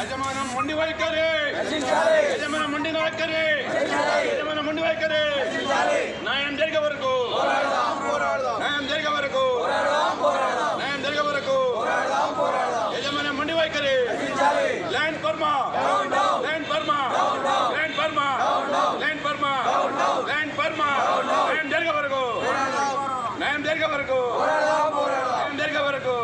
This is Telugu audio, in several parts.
యజమానం మొండి వైఖరి యజమానం మొండి వైఖరి యజమానం మొండి వైఖరి న్యాయం జరిగే వరకు న్యాయం జరిగే వరకు న్యాయం జరిగే వరకు యజమానం మొండి వైఖరి ల్యాండ్ పర్మా ల్యాండ్ పర్మా ల్యాండ్ పర్మా ల్యాండ్ పర్మా ల్యాండ్ పర్మా న్యాయం జరిగే వరకు న్యాయం జరిగే వరకు న్యాయం జరిగే వరకు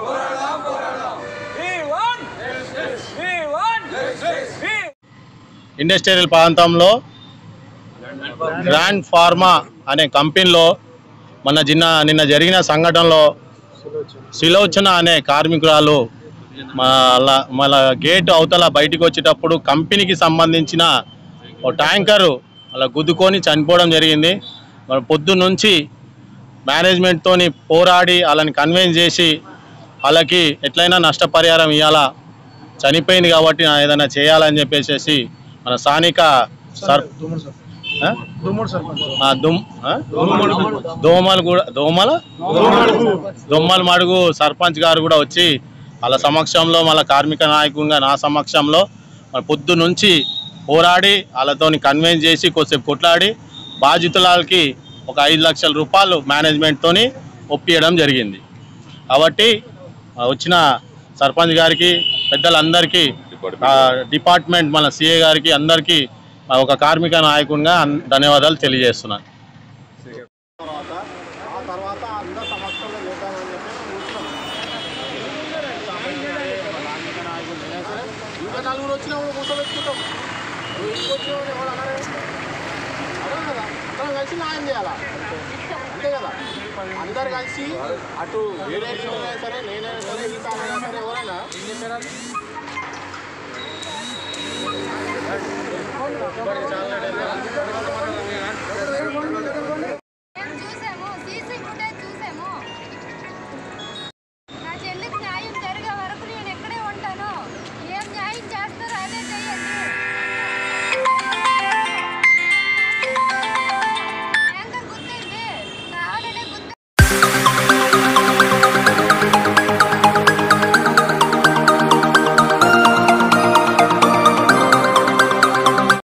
ఇండస్ట్రియల్ ప్రాంతంలో గ్రాండ్ ఫార్మా అనే కంపెనీలో మన చిన్న నిన్న జరిగిన సంఘటనలో శిలోచన అనే కార్మికురాలు మళ్ళా మళ్ళా గేట్ అవతల బయటికి వచ్చేటప్పుడు కంపెనీకి సంబంధించిన ఓ ట్యాంకరు అలా గుద్దుకొని చనిపోవడం జరిగింది మరి పొద్దు నుంచి మేనేజ్మెంట్తోని పోరాడి వాళ్ళని కన్విన్స్ చేసి వాళ్ళకి ఎట్లయినా నష్టపరిహారం ఇవ్వాలా చనిపోయింది కాబట్టి నా ఏదైనా చేయాలని చెప్పేసి మన స్థానిక సర్ ఆ? ఆ, దుమ్ ఆ? దోమలు కూడా దోమల దొమ్మల మడుగు సర్పంచ్ గారు కూడా వచ్చి వాళ్ళ సమక్షంలో వాళ్ళ కార్మిక నాయకునిగా నా సమక్షంలో మన పొద్దు నుంచి పోరాడి వాళ్ళతోని కన్విన్స్ చేసి కొద్దిసేపు కొట్లాడి బాధితులకి ఒక ఐదు లక్షల రూపాయలు మేనేజ్మెంట్తోని ఒప్పియడం జరిగింది కాబట్టి ఆ, వచ్చిన సర్పంచ్ గారికి పెద్దలందరికీ ఆ, డిపార్ట్మెంట్ మన సిఏ గారికి అందరికీ ఆ, ఒక కార్మిక నాయకునిగా అన్- ధన్యవాదాలు తెలియజేస్తున్నాను తర్వాత ఆ తర్వాత అందరు సమక్షంలో చేద్దామని చెప్పి మేము కూర్చున్నాం కార్మిక నాయకులు అయినా సరే ఇంకా నలుగురు వచ్చినా కూడా కూర్చోబెట్టుకుంటాం నువ్వు ఇంటికి వచ్చిన ఎవరు అన్నారే అదే కదా అందరం కలిసి న్యాయం చేయాలా అంతే కదా అందరు కలిసి అటు వేరే అయినా సరే నేనైనా సరే ఇంకా అయినా సరే ఎవరైనా ఏం చెప్పారు చాలా